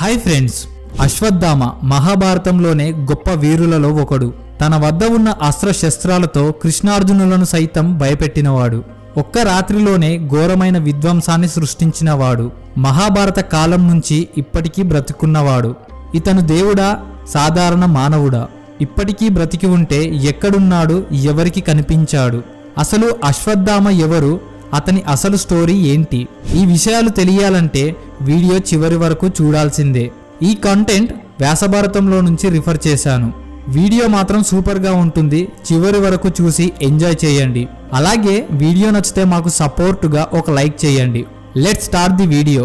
hi friends Ashwatthama మహాభారతంలోనే గొప్ప వీరులలో ఒకడు తన వద్ద ఉన్న అస్త్రశస్త్రాలతో కృష్ణార్జునులను సైతం భయపెట్టినవాడు ఒక్క రాత్రిలోనే ఘోరమైన విధ్వంసాన్ని సృష్టించినవాడు మహాభారత కాలం నుంచి ఇప్పటికీ బ్రతికున్నవాడు ఇతను దేవుడా సాధారణ మానవుడా ఇప్పటికీ బ్రతికి ఉంటే ఎక్కడున్నాడు ఎవరికి కనిపించాడు అసలు అశ్వత్థామ ఎవరు అతని అసలు స్టోరీ ఏంటి ఈ విషయాలు తెలియాలంటే వీడియో చివరి వరకు చూడాల్సిందే ఈ కంటెంట్ వ్యాసభారతంలో నుంచి రిఫర్ చేశాను వీడియో మాత్రం సూపర్గా ఉంటుంది చివరి వరకు చూసి ఎంజాయ్ చేయండి అలాగే వీడియో నచ్చితే మాకు సపోర్టుగా ఒక లైక్ చేయండి let start the video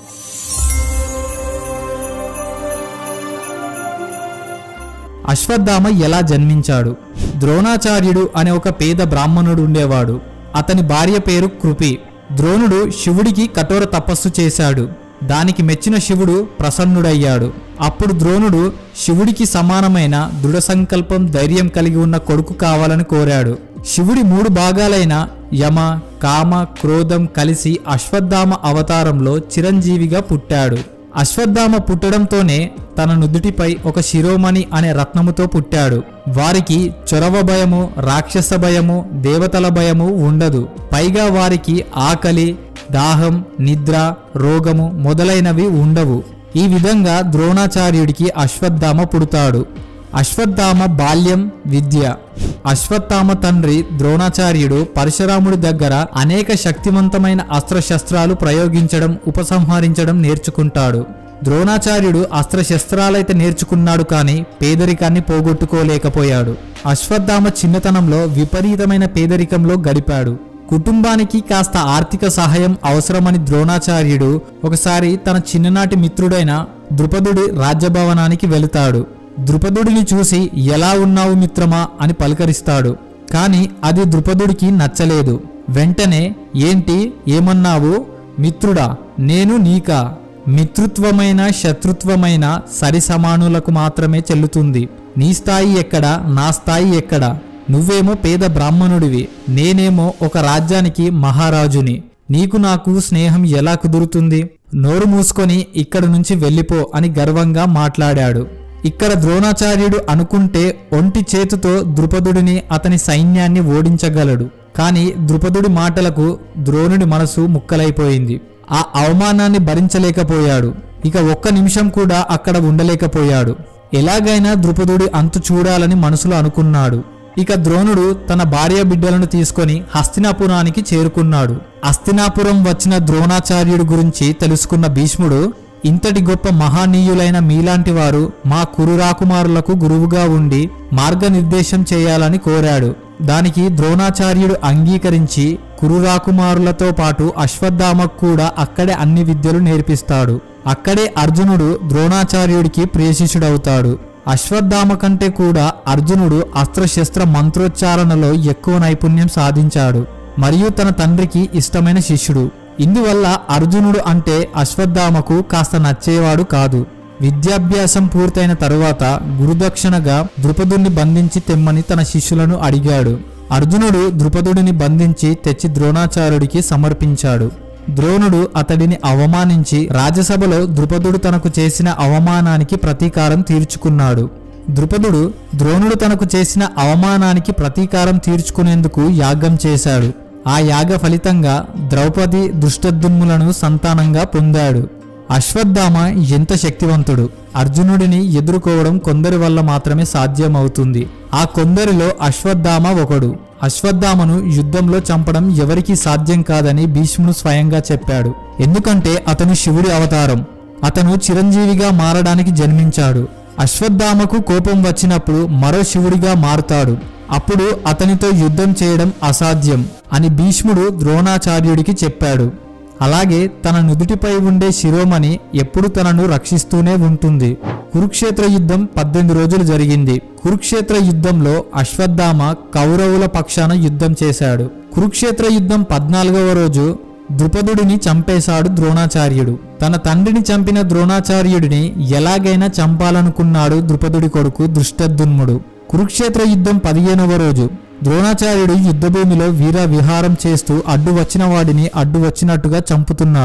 Ashwatthama ఎలా జన్మించాడు ద్రోణాచార్యుడు అనే ఒక పేద బ్రాహ్మణుడు ఉండేవాడు అతని భార్య పేరు కృపి ద్రోణుడు శివుడికి కఠోర తపస్సు చేశాడు దానికి మెచ్చిన శివుడు ప్రసన్నుడయ్యాడు అప్పుడు ద్రోణుడు శివుడికి సమానమైన దృఢ సంకల్పం ధైర్యం కలిగి ఉన్న కొడుకు కావాలని కోరాడు శివుడి మూడు భాగాలైన యమ కామ క్రోధం కలిసి అశ్వత్థామ అవతారంలో చిరంజీవిగా పుట్టాడు అశ్వత్థామ పుట్టడంతోనే తన నుదుటిపై ఒక శిరోమణి అనే రత్నముతో పుట్టాడు వారికి చొరవ భయము రాక్షస భయము దేవతల భయము ఉండదు పైగా వారికి ఆకలి దాహం నిద్ర రోగము మొదలైనవి ఉండవు ఈ విధంగా ద్రోణాచార్యుడికి అశ్వత్థామ పుడతాడు అశ్వత్థామ బాల్యం విద్య అశ్వత్థామ తండ్రి ద్రోణాచార్యుడు పరశురాముడి దగ్గర అనేక శక్తివంతమైన అస్త్రశస్త్రాలు ప్రయోగించడం ఉపసంహరించడం నేర్చుకుంటాడు ద్రోణాచార్యుడు అస్త్రశస్త్రాలైతే నేర్చుకున్నాడు కానీ పేదరికాన్ని పోగొట్టుకోలేకపోయాడు అశ్వత్థామ చిన్నతనంలో విపరీతమైన పేదరికంలో గడిపాడు కుటుంబానికి కాస్త ఆర్థిక సహాయం అవసరమని ద్రోణాచార్యుడు ఒకసారి తన చిన్ననాటి మిత్రుడైన ద్రుపదుడి రాజ్యభవనానికి వెళుతాడు ద్రుపదుడిని చూసి ఎలా ఉన్నావు మిత్రమా అని పలకరిస్తాడు కానీ అది ద్రుపదుడికి నచ్చలేదు వెంటనే ఏంటి ఏమన్నావు మిత్రుడా నేను నీకా మిత్రుత్వమైన శత్రుత్వమైన సరి సమానులకు మాత్రమే చెల్లుతుంది నీ స్థాయి ఎక్కడ నా స్థాయి ఎక్కడ నువ్వేమో పేద బ్రాహ్మణుడివి నేనేమో ఒక రాజ్యానికి మహారాజుని నీకు నాకు స్నేహం ఎలా కుదురుతుంది నోరు మూసుకొని ఇక్కడి నుంచి వెళ్ళిపో అని గర్వంగా మాట్లాడాడు ఇక్కడ ద్రోణాచార్యుడు అనుకుంటే ఒంటి చేతితో ద్రుపదుడిని అతని సైన్యాన్ని ఓడించగలడు కానీ ద్రుపదుడి మాటలకు ద్రోణుడి మనసు ముక్కలైపోయింది ఆ అవమానాన్ని భరించలేకపోయాడు ఇక ఒక్క నిమిషం కూడా అక్కడ ఉండలేకపోయాడు ఎలాగైనా ద్రుపదుడి అంతు చూడాలని మనసులో అనుకున్నాడు ఇక ద్రోణుడు తన భార్య బిడ్డలను తీసుకొని హస్తినాపురానికి చేరుకున్నాడు హస్తినాపురం వచ్చిన ద్రోణాచార్యుడి గురించి తెలుసుకున్న భీష్ముడు ఇంతటి గొప్ప మహానీయులైన మీలాంటి వారు మా కురు రాకుమారులకు గురువుగా ఉండి మార్గనిర్దేశం చేయాలని కోరాడు దానికి ద్రోణాచార్యుడు అంగీకరించి కురు రాకుమారులతో పాటు అశ్వత్థామకు కూడా అక్కడే అన్ని విద్యలు నేర్పిస్తాడు అక్కడే అర్జునుడు ద్రోణాచార్యుడికి ప్రియశిష్యుడవుతాడు అశ్వత్థామ కంటే కూడా అర్జునుడు అస్త్రశస్త్ర మంత్రోచ్చారణలో ఎక్కువ నైపుణ్యం సాధించాడు మరియు తన తండ్రికి ఇష్టమైన శిష్యుడు ఇందువల్ల అర్జునుడు అంటే అశ్వత్థామకు కాస్త నచ్చేవాడు కాదు విద్యాభ్యాసం పూర్తయిన తరువాత గురుదక్షిణగా ద్రుపదుడిని బంధించి తెమ్మని తన శిష్యులను అడిగాడు అర్జునుడు ద్రుపదుడిని బంధించి తెచ్చి ద్రోణాచార్యుడికి సమర్పించాడు ద్రోణుడు అతడిని అవమానించి రాజ్యసభలో ద్రుపదుడు తనకు చేసిన అవమానానికి ప్రతీకారం తీర్చుకున్నాడు ద్రుపదుడు ద్రోణుడు తనకు చేసిన అవమానానికి ప్రతీకారం తీర్చుకునేందుకు యాగం చేశాడు ఆ యాగ ఫలితంగా ద్రౌపది దుష్టద్దుమ్ములను సంతానంగా పొందాడు అశ్వత్థామ ఎంత శక్తివంతుడు అర్జునుడిని ఎదుర్కోవడం కొందరి వల్ల మాత్రమే సాధ్యమవుతుంది ఆ కొందరిలో అశ్వత్థామ ఒకడు అశ్వత్థామను యుద్ధంలో చంపడం ఎవరికీ సాధ్యం కాదని భీష్ముడు స్వయంగా చెప్పాడు ఎందుకంటే అతను శివుడి అవతారం అతను చిరంజీవిగా మారడానికి జన్మించాడు అశ్వత్థామకు కోపం వచ్చినప్పుడు మరో శివుడిగా మారుతాడు అప్పుడు అతనితో యుద్ధం చేయడం అసాధ్యం అని భీష్ముడు ద్రోణాచార్యుడికి చెప్పాడు అలాగే తన నుదుటిపై ఉండే శిరోమణి ఎప్పుడు తనను రక్షిస్తూనే ఉంటుంది కురుక్షేత్ర యుద్ధం పద్దెనిమిది రోజులు జరిగింది కురుక్షేత్ర యుద్ధంలో అశ్వత్థామ కౌరవుల పక్షాన యుద్ధం చేశాడు కురుక్షేత్ర యుద్ధం పద్నాలుగవ రోజు ద్రుపదుడిని చంపేశాడు ద్రోణాచార్యుడు తన తండ్రిని చంపిన ద్రోణాచార్యుడిని ఎలాగైనా చంపాలనుకున్నాడు ద్రుపదుడి కొడుకు దృష్టద్యుమ్నుడు కురుక్షేత్ర యుద్ధం పదిహేనవ రోజు ద్రోణాచార్యుడు యుద్ధభూమిలో వీర విహారం చేస్తూ అడ్డు వచ్చిన వాడిని అడ్డు వచ్చినట్టుగా చంపుతున్నాడు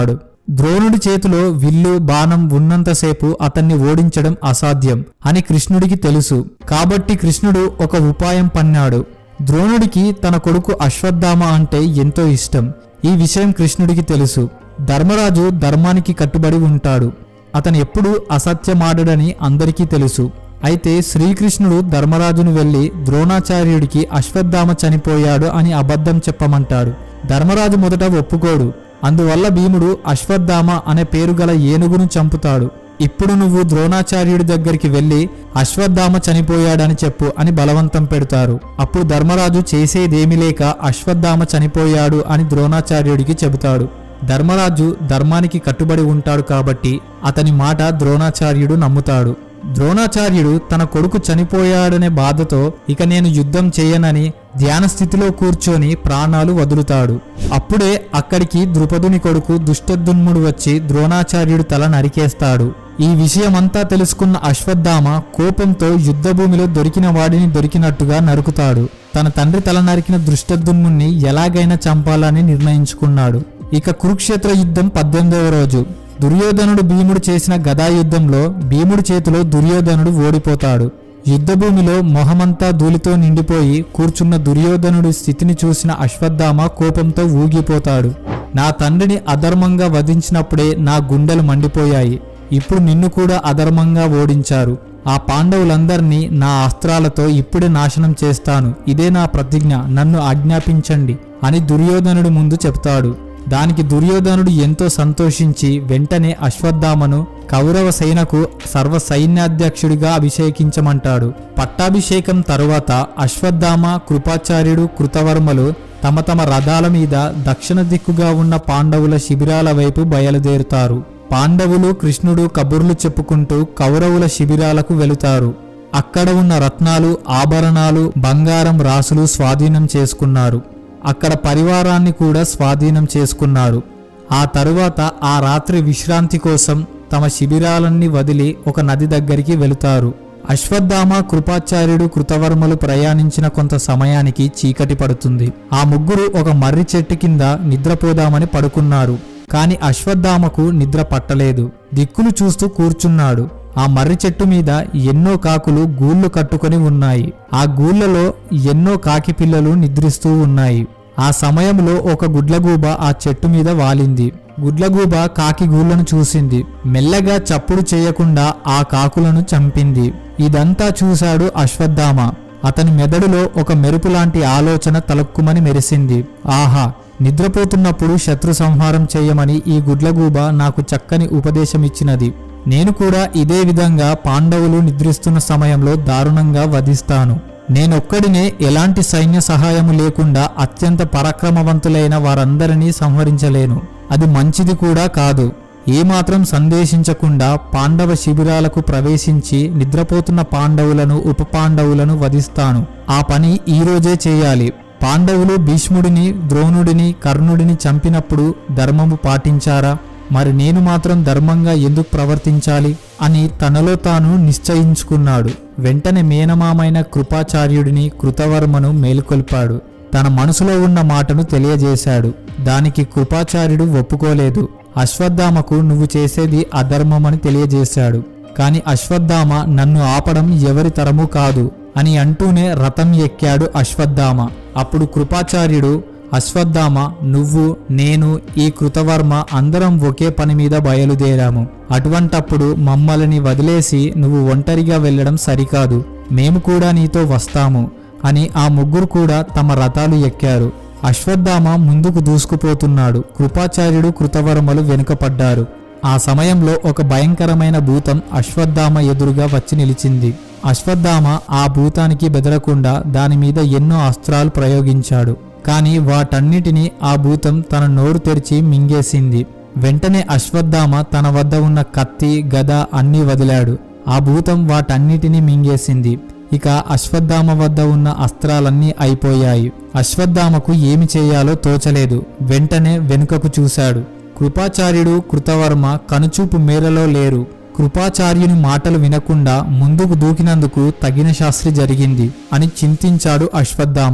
ద్రోణుడి చేతిలో విల్లు బాణం ఉన్నంతసేపు అతన్ని ఓడించడం అసాధ్యం అని కృష్ణుడికి తెలుసు కాబట్టి కృష్ణుడు ఒక ఉపాయం పన్నాడు ద్రోణుడికి తన కొడుకు అశ్వత్థామ అంటే ఎంతో ఇష్టం ఈ విషయం కృష్ణుడికి తెలుసు ధర్మరాజు ధర్మానికి కట్టుబడి ఉంటాడు అతను ఎప్పుడూ అసత్యమాడడని అందరికీ తెలుసు అయితే శ్రీకృష్ణుడు ధర్మరాజును వెళ్లి ద్రోణాచార్యుడికి అశ్వత్థామ చనిపోయాడు అని అబద్ధం చెప్పమంటాడు ధర్మరాజు మొదట ఒప్పుకోడు అందువల్ల భీముడు అశ్వత్థామ అనే పేరు గల ఏనుగును చంపుతాడు ఇప్పుడు నువ్వు ద్రోణాచార్యుడి దగ్గరికి వెళ్లి అశ్వత్థామ చనిపోయాడని చెప్పు అని బలవంతం పెడతారు అప్పుడు ధర్మరాజు చేసేదేమీ లేక అశ్వత్థామ చనిపోయాడు అని ద్రోణాచార్యుడికి చెబుతాడు ధర్మరాజు ధర్మానికి కట్టుబడి ఉంటాడు కాబట్టి అతని మాట ద్రోణాచార్యుడు నమ్ముతాడు ద్రోణాచార్యుడు తన కొడుకు చనిపోయాడనే బాధతో ఇక నేను యుద్ధం చేయనని ధ్యాన స్థితిలో కూర్చొని ప్రాణాలు వదులుతాడు అప్పుడే అక్కడికి ద్రుపదుని కొడుకు దుష్టదున్ముడు వచ్చి ద్రోణాచార్యుడు తల నరికేస్తాడు ఈ విషయమంతా తెలుసుకున్న అశ్వత్థామ కోపంతో యుద్ధభూమిలో దొరికిన వాడిని దొరికినట్టుగా నరుకుతాడు తన తండ్రి తల నరికిన దృష్టదున్ముణ్ణి ఎలాగైనా చంపాలని నిర్ణయించుకున్నాడు ఇక కురుక్షేత్ర యుద్ధం పద్దెనిమిదవ రోజు దుర్యోధనుడు భీముడు చేసిన గదా యుద్ధంలో భీముడి చేతిలో దుర్యోధనుడు ఓడిపోతాడు యుద్ధభూమిలో మొహమంతా ధూళితో నిండిపోయి కూర్చున్న దుర్యోధనుడి స్థితిని చూసిన అశ్వత్థామ కోపంతో ఊగిపోతాడు నా తండ్రిని అధర్మంగా వధించినప్పుడే నా గుండెలు మండిపోయాయి ఇప్పుడు నిన్ను కూడా అధర్మంగా ఓడించారు ఆ పాండవులందరినీ నా అస్త్రాలతో ఇప్పుడే నాశనం చేస్తాను ఇదే నా ప్రతిజ్ఞ నన్ను ఆజ్ఞాపించండి అని దుర్యోధనుడి ముందు చెప్తాడు దానికి దుర్యోధనుడు ఎంతో సంతోషించి వెంటనే అశ్వత్థామను కౌరవ సేనకు సర్వ సైన్యాధ్యక్షుడిగా అభిషేకించమంటాడు పట్టాభిషేకం తరువాత అశ్వత్థామ కృపాచార్యుడు కృతవర్మలు తమ తమ రథాల మీద దక్షిణ దిక్కుగా ఉన్న పాండవుల శిబిరాల వైపు బయలుదేరుతారు పాండవులు కృష్ణుడు కబుర్లు చెప్పుకుంటూ కౌరవుల శిబిరాలకు వెళుతారు అక్కడ ఉన్న రత్నాలు ఆభరణాలు బంగారం రాసులు స్వాధీనం చేసుకున్నారు అక్కడ పరివారాన్ని కూడా స్వాధీనం చేసుకున్నారు ఆ తరువాత ఆ రాత్రి విశ్రాంతి కోసం తమ శిబిరాలన్నీ వదిలి ఒక నది దగ్గరికి వెళుతారు అశ్వత్థామ కృపాచార్యుడు కృతవర్మలు ప్రయాణించిన కొంత సమయానికి చీకటి పడుతుంది ఆ ముగ్గురు ఒక మర్రి చెట్టు కింద నిద్రపోదామని పడుకున్నారు కాని అశ్వత్థామకు నిద్ర పట్టలేదు దిక్కులు చూస్తూ కూర్చున్నాడు ఆ మర్రి చెట్టు మీద ఎన్నో కాకులు గూళ్ళు కట్టుకొని ఉన్నాయి ఆ గూళ్ళలో ఎన్నో కాకి పిల్లలు నిద్రిస్తూ ఉన్నాయి ఆ సమయంలో ఒక గుడ్లగూబ ఆ చెట్టు మీద వాలింది గుడ్లగూబ కాకి గూళ్ళను చూసింది మెల్లగా చప్పుడు చేయకుండా ఆ కాకులను చంపింది ఇదంతా చూశాడు అశ్వత్థామ అతని మెదడులో ఒక మెరుపు లాంటి ఆలోచన తలక్కుమని మెరిసింది ఆహా నిద్రపోతున్నప్పుడు శత్రు సంహారం చేయమని ఈ గుడ్లగూబ నాకు చక్కని ఉపదేశమిచ్చినది నేను కూడా ఇదే విధంగా పాండవులు నిద్రిస్తున్న సమయంలో దారుణంగా వధిస్తాను నేనొక్కడినే ఎలాంటి సైన్య సహాయము లేకుండా అత్యంత పరాక్రమవంతులైన వారందరినీ సంహరించలేను అది మంచిది కూడా కాదు ఏమాత్రం సందేశించకుండా పాండవ శిబిరాలకు ప్రవేశించి నిద్రపోతున్న పాండవులను ఉప పాండవులను వధిస్తాను ఆ పని ఈ రోజే చేయాలి పాండవులు భీష్ముడిని ద్రోణుడిని కర్ణుడిని చంపినప్పుడు ధర్మము పాటించారా మరి నేను మాత్రం ధర్మంగా ఎందుకు ప్రవర్తించాలి అని తనలో తాను నిశ్చయించుకున్నాడు వెంటనే మేనమామైన కృపాచార్యుడిని కృతవర్మను మేలుకొల్పాడు తన మనసులో ఉన్న మాటను తెలియజేశాడు దానికి కృపాచార్యుడు ఒప్పుకోలేదు అశ్వత్థామకు నువ్వు చేసేది అధర్మమని తెలియజేశాడు కాని అశ్వత్థామ నన్ను ఆపడం ఎవరి తరము కాదు అని అంటూనే రథం ఎక్కాడు అశ్వత్థామ అప్పుడు కృపాచార్యుడు అశ్వత్థామ నువ్వు నేను ఈ కృతవర్మ అందరం ఒకే పని మీద బయలుదేరాము అటువంటప్పుడు మమ్మల్ని వదిలేసి నువ్వు ఒంటరిగా వెళ్ళడం సరికాదు మేము కూడా నీతో వస్తాము అని ఆ ముగ్గురు కూడా తమ రథాలు ఎక్కారు అశ్వత్థామ ముందుకు దూసుకుపోతున్నాడు కృపాచార్యుడు కృతవర్మలు వెనుకపడ్డారు ఆ సమయంలో ఒక భయంకరమైన భూతం అశ్వత్థామ ఎదురుగా వచ్చి నిలిచింది అశ్వత్థామ ఆ భూతానికి బెదరకుండా దాని మీద ఎన్నో అస్త్రాలు ప్రయోగించాడు కానీ వాటన్నిటినీ ఆ భూతం తన నోరు తెరిచి మింగేసింది వెంటనే అశ్వత్థామ తన వద్ద ఉన్న కత్తి గద అన్నీ వదిలాడు ఆ భూతం వాటన్నిటినీ మింగేసింది ఇక అశ్వత్థామ వద్ద ఉన్న అస్త్రాలన్నీ అయిపోయాయి అశ్వత్థామకు ఏమి చేయాలో తోచలేదు వెంటనే వెనుకకు చూశాడు కృపాచార్యుడు కృతవర్మ కనుచూపు మేరలో లేరు కృపాచార్యుని మాటలు వినకుండా ముందుకు దూకినందుకు తగిన శాస్త్రి జరిగింది అని చింతించాడు అశ్వత్థామ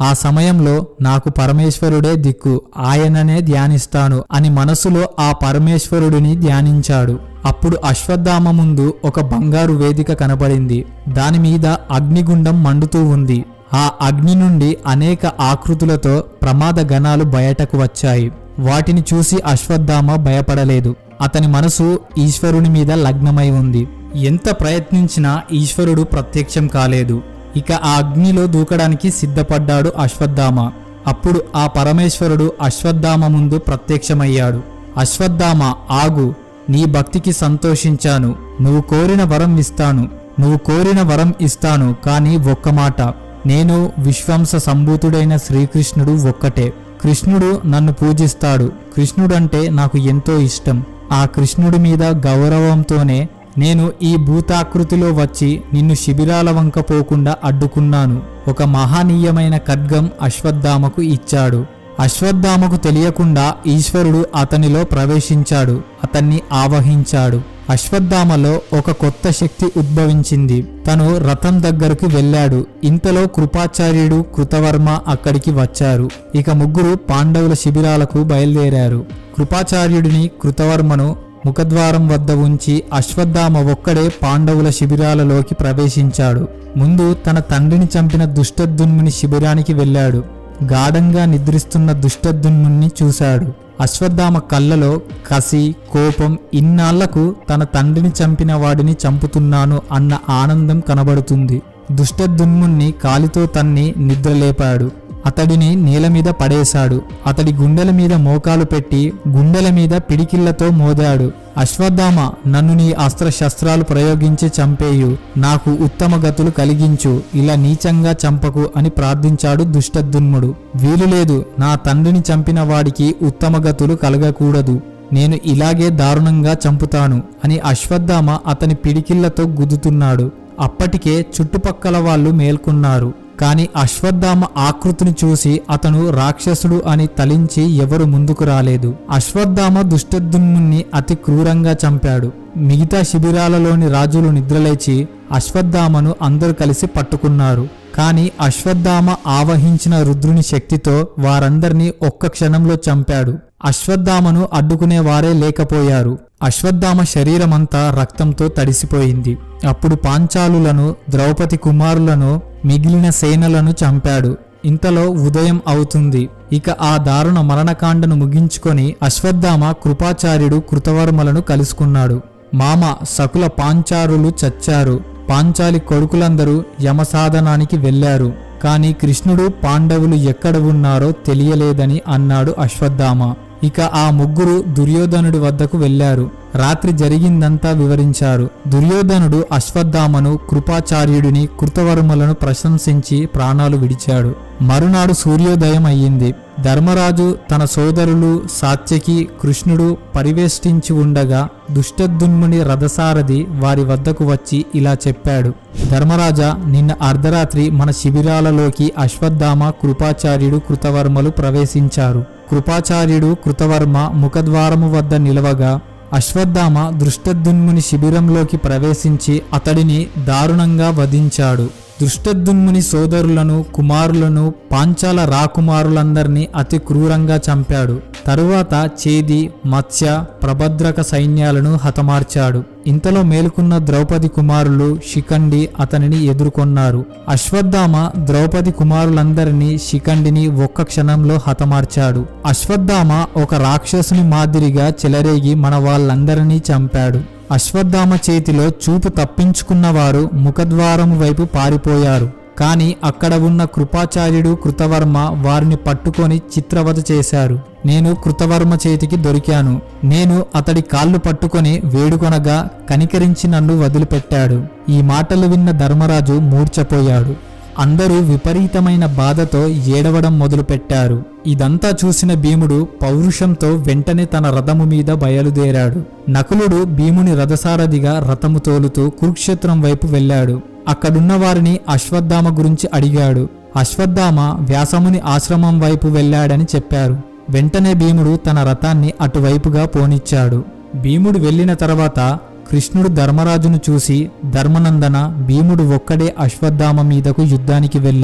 ఆ సమయంలో నాకు పరమేశ్వరుడే దిక్కు ఆయననే ధ్యానిస్తాను అని మనసులో ఆ పరమేశ్వరుడిని ధ్యానించాడు అప్పుడు అశ్వత్థామ ముందు ఒక బంగారు వేదిక కనబడింది దాని మీద అగ్నిగుండం మండుతూ ఉంది ఆ అగ్ని నుండి అనేక ఆకృతులతో ప్రమాద గణాలు బయటకు వచ్చాయి వాటిని చూసి అశ్వత్థామ భయపడలేదు అతని మనసు ఈశ్వరుని మీద లగ్నమై ఉంది ఎంత ప్రయత్నించినా ఈశ్వరుడు ప్రత్యక్షం కాలేదు ఇక ఆ అగ్నిలో దూకడానికి సిద్ధపడ్డాడు అశ్వత్థామ అప్పుడు ఆ పరమేశ్వరుడు అశ్వత్థామ ముందు ప్రత్యక్షమయ్యాడు అశ్వత్థామ ఆగు నీ భక్తికి సంతోషించాను నువ్వు కోరిన వరం ఇస్తాను నువ్వు కోరిన వరం ఇస్తాను కానీ ఒక్క మాట నేను విశ్వంస సంభూతుడైన శ్రీకృష్ణుడు ఒక్కటే కృష్ణుడు నన్ను పూజిస్తాడు కృష్ణుడంటే నాకు ఎంతో ఇష్టం ఆ కృష్ణుడి మీద గౌరవంతోనే నేను ఈ భూతాకృతిలో వచ్చి నిన్ను శిబిరాల వంక పోకుండా అడ్డుకున్నాను ఒక మహనీయమైన ఖడ్గం అశ్వత్థామకు ఇచ్చాడు అశ్వత్థామకు తెలియకుండా ఈశ్వరుడు అతనిలో ప్రవేశించాడు అతన్ని ఆవహించాడు అశ్వత్థామలో ఒక కొత్త శక్తి ఉద్భవించింది తను రథం దగ్గరకు వెళ్ళాడు ఇంతలో కృపాచార్యుడు కృతవర్మ అక్కడికి వచ్చారు ఇక ముగ్గురు పాండవుల శిబిరాలకు బయలుదేరారు కృపాచార్యుడిని కృతవర్మను ముఖద్వారం వద్ద ఉంచి అశ్వత్థామ ఒక్కడే పాండవుల శిబిరాలలోకి ప్రవేశించాడు ముందు తన తండ్రిని చంపిన దుష్టద్దున్ముని శిబిరానికి వెళ్ళాడు గాఢంగా నిద్రిస్తున్న దుష్టద్దున్ముని చూశాడు అశ్వత్థామ కళ్ళలో కసి కోపం ఇన్నాళ్లకు తన తండ్రిని చంపిన వాడిని చంపుతున్నాను అన్న ఆనందం కనబడుతుంది దుష్టదున్ముణ్ణి కాలితో తన్ని నిద్రలేపాడు అతడిని నేల మీద పడేశాడు అతడి గుండెల మీద మోకాలు పెట్టి గుండెల మీద పిడికిళ్లతో మోదాడు అశ్వత్థామ నన్ను నీ అస్త్రశస్త్రాలు ప్రయోగించి చంపేయు నాకు ఉత్తమ గతులు కలిగించు ఇలా నీచంగా చంపకు అని ప్రార్థించాడు దుష్టదున్ముడు వీలు లేదు నా తండ్రిని చంపిన వాడికి ఉత్తమ గతులు కలగకూడదు నేను ఇలాగే దారుణంగా చంపుతాను అని అశ్వత్థామ అతని పిడికిళ్లతో గుద్దుతున్నాడు అప్పటికే చుట్టుపక్కల వాళ్ళు మేల్కొన్నారు కాని అశ్వత్థామ ఆకృతిని చూసి అతను రాక్షసుడు అని తలించి ఎవరు ముందుకు రాలేదు అశ్వత్థామ దుష్టద్దుమ్ముని అతి క్రూరంగా చంపాడు మిగతా శిబిరాలలోని రాజులు నిద్రలేచి అశ్వత్థామను అందరూ కలిసి పట్టుకున్నారు కాని అశ్వత్థామ ఆవహించిన రుద్రుని శక్తితో వారందర్నీ ఒక్క క్షణంలో చంపాడు అశ్వత్థామను అడ్డుకునే వారే లేకపోయారు అశ్వత్థామ శరీరమంతా రక్తంతో తడిసిపోయింది అప్పుడు పాంచాలులను ద్రౌపది కుమారులను మిగిలిన సేనలను చంపాడు ఇంతలో ఉదయం అవుతుంది ఇక ఆ దారుణ మరణకాండను ముగించుకొని అశ్వత్థామ కృపాచార్యుడు కృతవర్మలను కలుసుకున్నాడు మామ సకుల పాంచారులు చచ్చారు పాంచాలి కొడుకులందరూ యమసాధనానికి వెళ్లారు కాని కృష్ణుడు పాండవులు ఎక్కడ ఉన్నారో తెలియలేదని అన్నాడు అశ్వత్థామ ఇక ఆ ముగ్గురు దుర్యోధనుడి వద్దకు వెళ్లారు రాత్రి జరిగిందంతా వివరించారు దుర్యోధనుడు అశ్వత్థామను కృపాచార్యుడిని కృతవర్మలను ప్రశంసించి ప్రాణాలు విడిచాడు మరునాడు సూర్యోదయం అయ్యింది ధర్మరాజు తన సోదరులు సాత్యకి కృష్ణుడు పరివేష్టించి ఉండగా దుష్టదున్ముని రథసారథి వారి వద్దకు వచ్చి ఇలా చెప్పాడు ధర్మరాజా నిన్న అర్ధరాత్రి మన శిబిరాలలోకి అశ్వత్థామ కృపాచార్యుడు కృతవర్మలు ప్రవేశించారు కృపాచార్యుడు కృతవర్మ ముఖద్వారము వద్ద నిలవగా అశ్వత్థామ దృష్టద్యుమ్ముని శిబిరంలోకి ప్రవేశించి అతడిని దారుణంగా వధించాడు దృష్టద్యుమ్ముని సోదరులను కుమారులను పాంచాల రాకుమారులందరినీ అతి క్రూరంగా చంపాడు తరువాత చేది మత్స్య ప్రభద్రక సైన్యాలను హతమార్చాడు ఇంతలో మేలుకున్న ద్రౌపది కుమారులు శిఖండి అతనిని ఎదుర్కొన్నారు అశ్వత్థామ ద్రౌపది కుమారులందరినీ శిఖండిని ఒక్క క్షణంలో హతమార్చాడు అశ్వత్థామ ఒక రాక్షసుని మాదిరిగా చెలరేగి మన వాళ్ళందరినీ చంపాడు అశ్వత్థామ చేతిలో చూపు తప్పించుకున్నవారు ముఖద్వారము వైపు పారిపోయారు కాని అక్కడ ఉన్న కృపాచార్యుడు కృతవర్మ వారిని పట్టుకొని చిత్రవధ చేశారు నేను కృతవర్మ చేతికి దొరికాను నేను అతడి కాళ్ళు పట్టుకొని వేడుకొనగా కనికరించి నన్ను వదిలిపెట్టాడు ఈ మాటలు విన్న ధర్మరాజు మూర్చపోయాడు అందరూ విపరీతమైన బాధతో ఏడవడం మొదలుపెట్టారు ఇదంతా చూసిన భీముడు పౌరుషంతో వెంటనే తన రథము మీద బయలుదేరాడు నకులుడు భీముని రథసారథిగా రథము తోలుతూ కురుక్షేత్రం వైపు వెళ్ళాడు అక్కడున్న వారిని అశ్వత్థామ గురించి అడిగాడు అశ్వత్థామ వ్యాసముని ఆశ్రమం వైపు వెళ్ళాడని చెప్పారు వెంటనే భీముడు తన రథాన్ని అటువైపుగా పోనిచ్చాడు భీముడు వెళ్ళిన తర్వాత కృష్ణుడు ధర్మరాజును చూసి ధర్మనందన భీముడు ఒక్కడే అశ్వత్థామ మీదకు యుద్ధానికి వెళ్ళాడు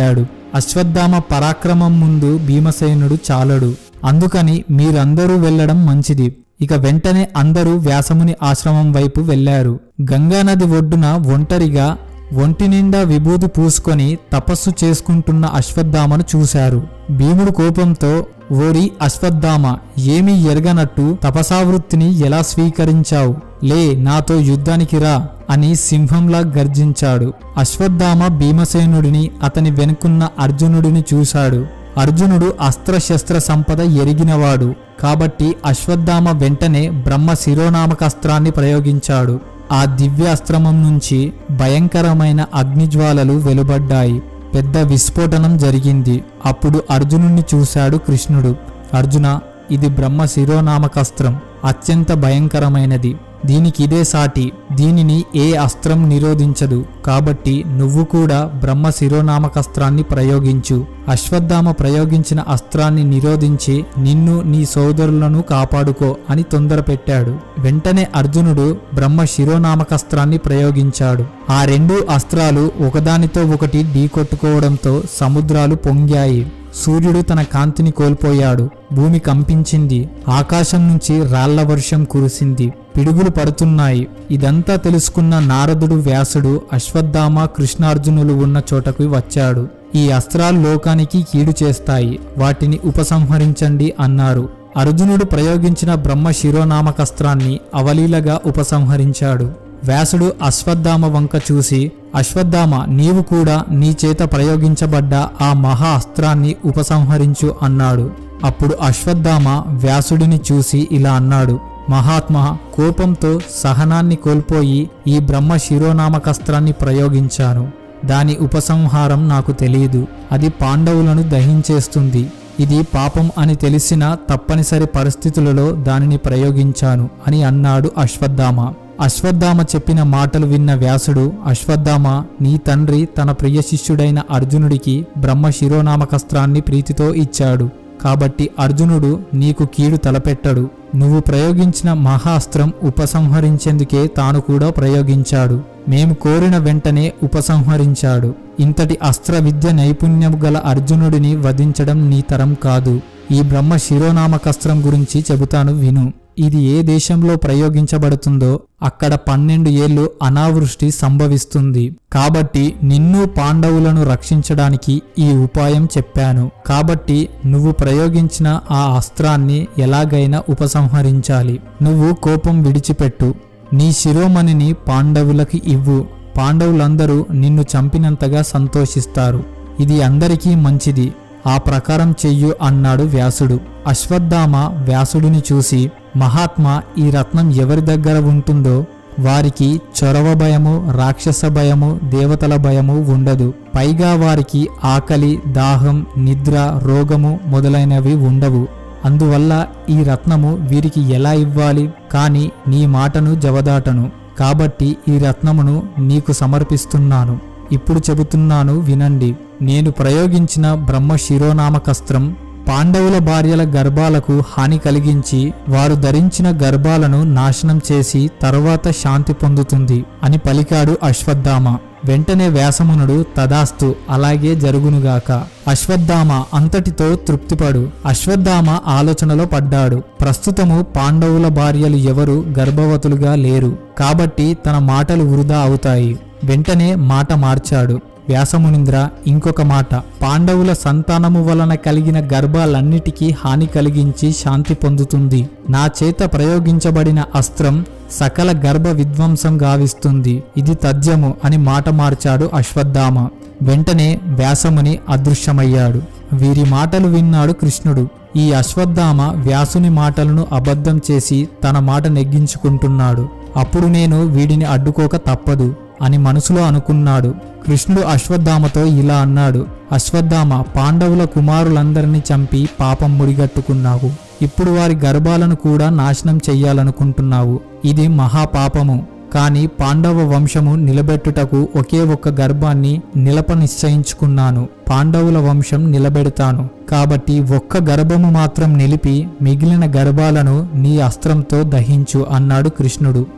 అశ్వత్థామ పరాక్రమం ముందు భీమసేనుడు చాలడు అందుకని మీరందరూ వెళ్ళడం మంచిది ఇక వెంటనే అందరూ వ్యాసముని ఆశ్రమం వైపు వెళ్లారు గంగానది ఒడ్డున ఒంటరిగా ఒంటి నిండా విభూతి పూసుకొని తపస్సు చేసుకుంటున్న అశ్వత్థామను చూశారు భీముడు కోపంతో ఓరి అశ్వత్థామ ఏమీ ఎరగనట్టు తపసావృత్తిని ఎలా స్వీకరించావు లే నాతో యుద్ధానికి రా అని సింహంలా గర్జించాడు అశ్వత్థామ భీమసేనుడిని అతని వెనుకున్న అర్జునుడిని చూశాడు అర్జునుడు అస్త్రశస్త్ర సంపద ఎరిగినవాడు కాబట్టి అశ్వత్థామ వెంటనే బ్రహ్మ శిరోనామకస్త్రాన్ని ప్రయోగించాడు ఆ దివ్యాస్త్రమం నుంచి భయంకరమైన అగ్నిజ్వాలలు వెలువడ్డాయి పెద్ద విస్ఫోటనం జరిగింది అప్పుడు అర్జునుణ్ణి చూశాడు కృష్ణుడు అర్జున ఇది బ్రహ్మ శిరోనామకస్త్రం అత్యంత భయంకరమైనది దీనికి ఇదే సాటి దీనిని ఏ అస్త్రం నిరోధించదు కాబట్టి నువ్వు కూడా బ్రహ్మ శిరోనామకస్త్రాన్ని ప్రయోగించు అశ్వత్థామ ప్రయోగించిన అస్త్రాన్ని నిరోధించి నిన్ను నీ సోదరులను కాపాడుకో అని తొందరపెట్టాడు వెంటనే అర్జునుడు బ్రహ్మ శిరోనామకస్త్రాన్ని ప్రయోగించాడు ఆ రెండు అస్త్రాలు ఒకదానితో ఒకటి ఢీకొట్టుకోవడంతో సముద్రాలు పొంగాయి సూర్యుడు తన కాంతిని కోల్పోయాడు భూమి కంపించింది ఆకాశం నుంచి రాళ్ల వర్షం కురిసింది పిడుగులు పడుతున్నాయి ఇదంతా తెలుసుకున్న నారదుడు వ్యాసుడు అశ్వత్థామ కృష్ణార్జునులు ఉన్న చోటకు వచ్చాడు ఈ అస్త్రాలు లోకానికి కీడు చేస్తాయి వాటిని ఉపసంహరించండి అన్నారు అర్జునుడు ప్రయోగించిన బ్రహ్మ శిరోనామకస్త్రాన్ని అవలీలగా ఉపసంహరించాడు వ్యాసుడు అశ్వత్థామ వంక చూసి అశ్వత్థామ నీవు కూడా నీ చేత ప్రయోగించబడ్డ ఆ మహా అస్త్రాన్ని ఉపసంహరించు అన్నాడు అప్పుడు అశ్వత్థామ వ్యాసుడిని చూసి ఇలా అన్నాడు మహాత్మా కోపంతో సహనాన్ని కోల్పోయి ఈ బ్రహ్మ శిరోనామకస్త్రాన్ని ప్రయోగించాను దాని ఉపసంహారం నాకు తెలియదు అది పాండవులను దహించేస్తుంది ఇది పాపం అని తెలిసిన తప్పనిసరి పరిస్థితులలో దానిని ప్రయోగించాను అని అన్నాడు అశ్వత్థామ అశ్వత్థామ చెప్పిన మాటలు విన్న వ్యాసుడు అశ్వత్థామ నీ తండ్రి తన ప్రియ శిష్యుడైన అర్జునుడికి బ్రహ్మ శిరోనామకస్త్రాన్ని ప్రీతితో ఇచ్చాడు కాబట్టి అర్జునుడు నీకు కీడు తలపెట్టడు నువ్వు ప్రయోగించిన మహాస్త్రం ఉపసంహరించేందుకే తాను కూడా ప్రయోగించాడు మేము కోరిన వెంటనే ఉపసంహరించాడు ఇంతటి అస్త్ర విద్య నైపుణ్యం గల అర్జునుడిని వధించడం నీ తరం కాదు ఈ బ్రహ్మ శిరోనామకస్త్రం గురించి చెబుతాను విను ఇది ఏ దేశంలో ప్రయోగించబడుతుందో అక్కడ పన్నెండు ఏళ్ళు అనావృష్టి సంభవిస్తుంది కాబట్టి నిన్ను పాండవులను రక్షించడానికి ఈ ఉపాయం చెప్పాను కాబట్టి నువ్వు ప్రయోగించిన ఆ అస్త్రాన్ని ఎలాగైనా ఉపసంహరించాలి నువ్వు కోపం విడిచిపెట్టు నీ శిరోమణిని పాండవులకి ఇవ్వు పాండవులందరూ నిన్ను చంపినంతగా సంతోషిస్తారు ఇది అందరికీ మంచిది ఆ ప్రకారం చెయ్యు అన్నాడు వ్యాసుడు అశ్వత్థామ వ్యాసుడిని చూసి మహాత్మా ఈ రత్నం ఎవరి దగ్గర ఉంటుందో వారికి చొరవ భయము రాక్షస భయము దేవతల భయము ఉండదు పైగా వారికి ఆకలి దాహం నిద్ర రోగము మొదలైనవి ఉండవు అందువల్ల ఈ రత్నము వీరికి ఎలా ఇవ్వాలి కాని నీ మాటను జవదాటను కాబట్టి ఈ రత్నమును నీకు సమర్పిస్తున్నాను ఇప్పుడు చెబుతున్నాను వినండి నేను ప్రయోగించిన బ్రహ్మ శిరోనామకస్త్రం పాండవుల భార్యల గర్భాలకు హాని కలిగించి వారు ధరించిన గర్భాలను నాశనం చేసి తరువాత శాంతి పొందుతుంది అని పలికాడు అశ్వత్థామ వెంటనే వ్యాసమునుడు తదాస్తు అలాగే జరుగునుగాక అశ్వత్థామ అంతటితో తృప్తిపడు అశ్వత్థామ ఆలోచనలో పడ్డాడు ప్రస్తుతము పాండవుల భార్యలు ఎవరు గర్భవతులుగా లేరు కాబట్టి తన మాటలు వృధా అవుతాయి వెంటనే మాట మార్చాడు వ్యాసమునింద్ర ఇంకొక మాట పాండవుల సంతానము వలన కలిగిన గర్భాలన్నిటికీ హాని కలిగించి శాంతి పొందుతుంది నా చేత ప్రయోగించబడిన అస్త్రం సకల గర్భ విధ్వంసం గావిస్తుంది ఇది తథ్యము అని మాట మార్చాడు అశ్వత్థామ వెంటనే వ్యాసముని అదృశ్యమయ్యాడు వీరి మాటలు విన్నాడు కృష్ణుడు ఈ అశ్వత్థామ వ్యాసుని మాటలను అబద్ధం చేసి తన మాట నెగ్గించుకుంటున్నాడు అప్పుడు నేను వీడిని అడ్డుకోక తప్పదు అని మనసులో అనుకున్నాడు కృష్ణుడు అశ్వత్థామతో ఇలా అన్నాడు అశ్వత్థామ పాండవుల కుమారులందరినీ చంపి పాపం ముడిగట్టుకున్నావు ఇప్పుడు వారి గర్భాలను కూడా నాశనం చెయ్యాలనుకుంటున్నావు ఇది మహాపాపము కాని పాండవ వంశము నిలబెట్టుటకు ఒకే ఒక్క గర్భాన్ని నిలప నిశ్చయించుకున్నాను పాండవుల వంశం నిలబెడతాను కాబట్టి ఒక్క గర్భము మాత్రం నిలిపి మిగిలిన గర్భాలను నీ అస్త్రంతో దహించు అన్నాడు కృష్ణుడు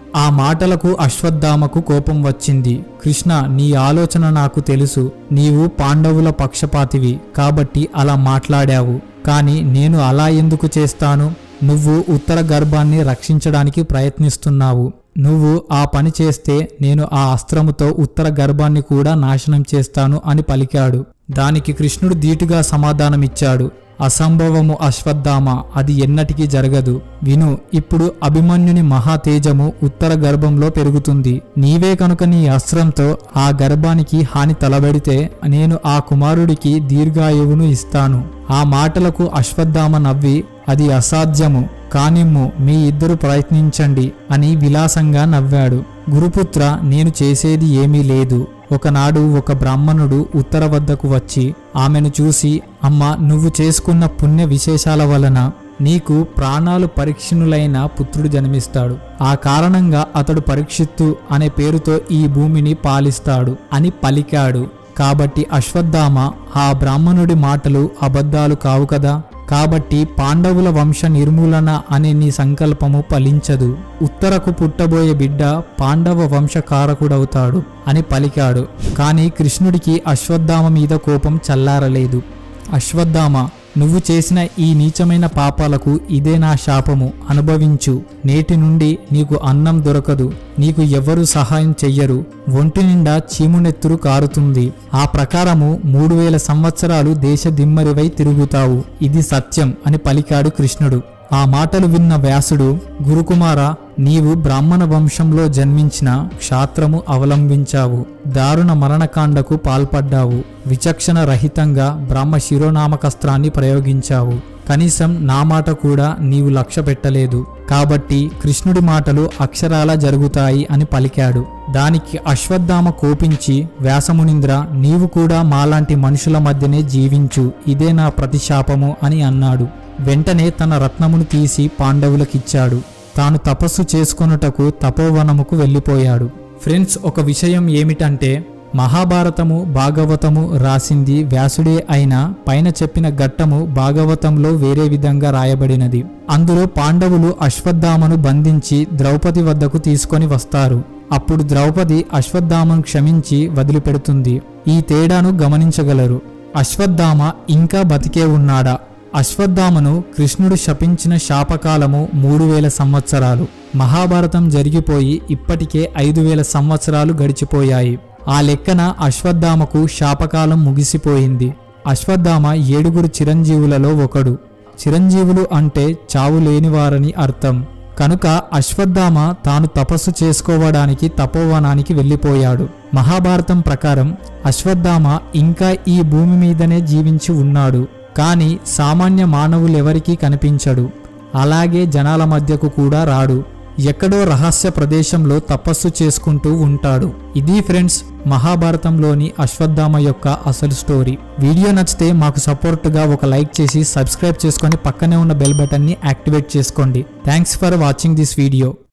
ఆ మాటలకు అశ్వత్థామకు కోపం వచ్చింది కృష్ణ నీ ఆలోచన నాకు తెలుసు నీవు పాండవుల పక్షపాతివి కాబట్టి అలా మాట్లాడావు కానీ నేను అలా ఎందుకు చేస్తాను నువ్వు ఉత్తర గర్భాన్ని రక్షించడానికి ప్రయత్నిస్తున్నావు నువ్వు ఆ పని చేస్తే నేను ఆ అస్త్రముతో ఉత్తర గర్భాన్ని కూడా నాశనం చేస్తాను అని పలికాడు దానికి కృష్ణుడు ధీటుగా సమాధానమిచ్చాడు అసంభవము అశ్వత్థామ అది ఎన్నటికీ జరగదు విను ఇప్పుడు అభిమన్యుని మహాతేజము ఉత్తర గర్భంలో పెరుగుతుంది నీవే కనుక నీ అస్త్రంతో ఆ గర్భానికి హాని తలబెడితే నేను ఆ కుమారుడికి దీర్ఘాయువును ఇస్తాను ఆ మాటలకు అశ్వత్థామ నవ్వి అది అసాధ్యము కానిమ్ము మీ ఇద్దరు ప్రయత్నించండి అని విలాసంగా నవ్వాడు గురుపుత్ర నేను చేసేది ఏమీ లేదు ఒకనాడు ఒక బ్రాహ్మణుడు ఉత్తర వద్దకు వచ్చి ఆమెను చూసి అమ్మ నువ్వు చేసుకున్న పుణ్య విశేషాల వలన నీకు ప్రాణాలు పరీక్షణులైన పుత్రుడు జన్మిస్తాడు ఆ కారణంగా అతడు పరీక్షిత్తు అనే పేరుతో ఈ భూమిని పాలిస్తాడు అని పలికాడు కాబట్టి అశ్వత్థామ ఆ బ్రాహ్మణుడి మాటలు అబద్ధాలు కావు కదా కాబట్టి పాండవుల వంశ నిర్మూలన అనే నీ సంకల్పము ఫలించదు ఉత్తరకు పుట్టబోయే బిడ్డ పాండవ వంశకారకుడవుతాడు అని పలికాడు కానీ కృష్ణుడికి అశ్వత్థామ మీద కోపం చల్లారలేదు అశ్వత్థామ నువ్వు చేసిన ఈ నీచమైన పాపాలకు ఇదే నా శాపము అనుభవించు నేటి నుండి నీకు అన్నం దొరకదు నీకు ఎవరు సహాయం చెయ్యరు ఒంటి నిండా చీమునెత్తురు కారుతుంది ఆ ప్రకారము మూడు వేల సంవత్సరాలు దేశ దిమ్మరివై తిరుగుతావు ఇది సత్యం అని పలికాడు కృష్ణుడు ఆ మాటలు విన్న వ్యాసుడు గురుకుమార నీవు బ్రాహ్మణ వంశంలో జన్మించిన క్షాత్రము అవలంబించావు దారుణ మరణకాండకు పాల్పడ్డావు విచక్షణ రహితంగా బ్రహ్మ శిరోనామకస్త్రాన్ని ప్రయోగించావు కనీసం నా మాట కూడా నీవు లక్ష్య పెట్టలేదు కాబట్టి కృష్ణుడి మాటలు అక్షరాలా జరుగుతాయి అని పలికాడు దానికి అశ్వత్థామ కోపించి వ్యాసమునింద్ర నీవు కూడా మాలాంటి మనుషుల మధ్యనే జీవించు ఇదే నా ప్రతిశాపము అని అన్నాడు వెంటనే తన రత్నమును తీసి పాండవులకిచ్చాడు తాను తపస్సు చేసుకొనుటకు తపోవనముకు వెళ్ళిపోయాడు ఫ్రెండ్స్ ఒక విషయం ఏమిటంటే మహాభారతము భాగవతము రాసింది వ్యాసుడే అయినా పైన చెప్పిన ఘట్టము భాగవతంలో వేరే విధంగా రాయబడినది అందులో పాండవులు అశ్వత్థామను బంధించి ద్రౌపది వద్దకు తీసుకొని వస్తారు అప్పుడు ద్రౌపది అశ్వత్థామను క్షమించి వదిలిపెడుతుంది ఈ తేడాను గమనించగలరు అశ్వత్థామ ఇంకా బతికే ఉన్నాడా అశ్వత్థామను కృష్ణుడు శపించిన శాపకాలము మూడు వేల సంవత్సరాలు మహాభారతం జరిగిపోయి ఇప్పటికే ఐదు వేల సంవత్సరాలు గడిచిపోయాయి ఆ లెక్కన అశ్వత్థామకు శాపకాలం ముగిసిపోయింది అశ్వత్థామ ఏడుగురు చిరంజీవులలో ఒకడు చిరంజీవులు అంటే చావు లేనివారని అర్థం కనుక అశ్వత్థామ తాను తపస్సు చేసుకోవడానికి తపోవనానికి వెళ్ళిపోయాడు మహాభారతం ప్రకారం అశ్వత్థామ ఇంకా ఈ భూమి మీదనే జీవించి ఉన్నాడు కానీ సామాన్య మానవులెవరికీ కనిపించడు అలాగే జనాల మధ్యకు కూడా రాడు ఎక్కడో రహస్య ప్రదేశంలో తపస్సు చేసుకుంటూ ఉంటాడు ఇది ఫ్రెండ్స్ మహాభారతంలోని అశ్వత్థామ యొక్క అసలు స్టోరీ వీడియో నచ్చితే మాకు సపోర్ట్గా ఒక లైక్ చేసి సబ్స్క్రైబ్ చేసుకొని పక్కనే ఉన్న బెల్ బటన్ని యాక్టివేట్ చేసుకోండి thanks for watching this video